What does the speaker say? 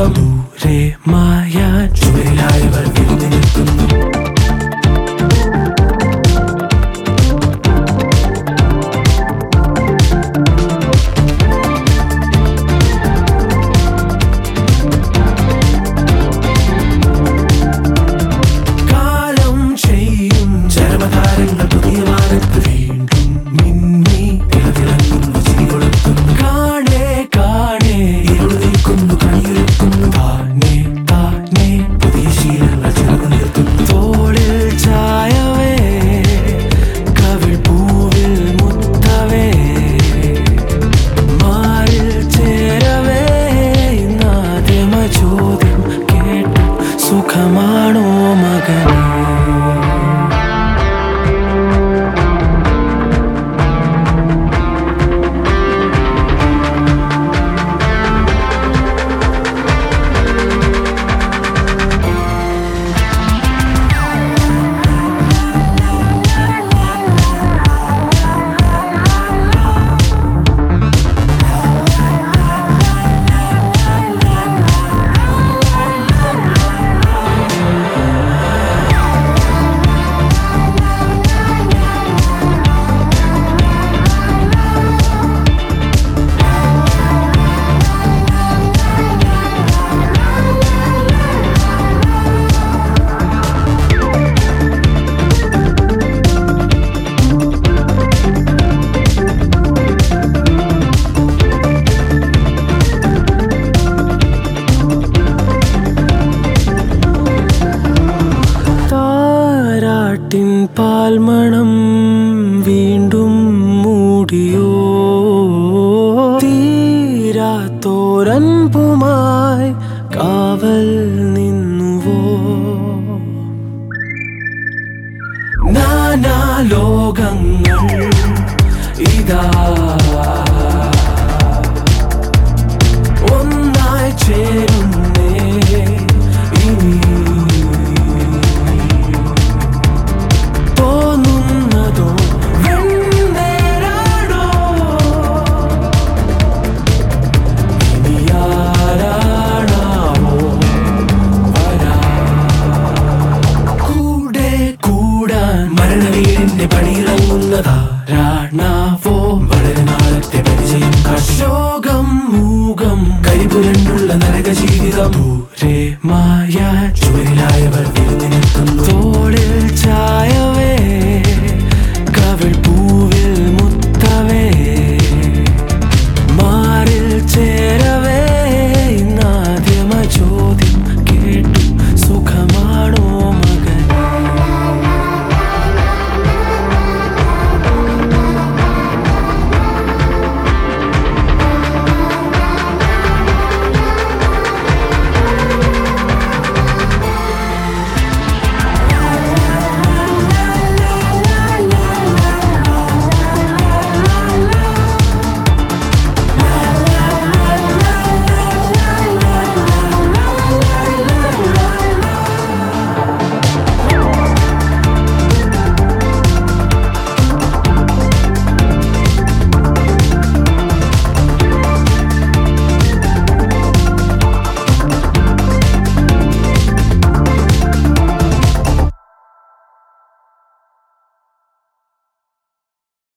ലോകം ദൂരെ മായാൻ ചുവരിലായവർ വിരുന്ന് നിൽക്കുന്നു കാലം ചെയ്യും ചരമതാരങ്ങൾ പുതിയ വാരത്ത് വീണ്ടും മിന്നി തിളതിളങ്ങുന്നു ചിരി കൊളുത്തുന്നു കാണേ കാണേ ഇരുള് നീക്കുന്നു കണിയൊരുക്കുന്നു താനേ താനേ പുതിയ ശീലങ്ങൾ ചിറകുനിർത്തുന്നു തോളിൽ ചായവേ കവിൾ പൂവിൽ മുത്തവേ മാറിൽ ചേരവേ ഇന്നാദ്യമ ചോദ്യം കേട്ടു സുഖമാണോ മകനേ താരാട്ടിൻ പാൽമണം വീണ്ടും മൂടിയോ തീരാത്തോരൻപുമായി കാവൽ നിന്നുവോ നാനാ ലോകങ്ങൾ ഇതാ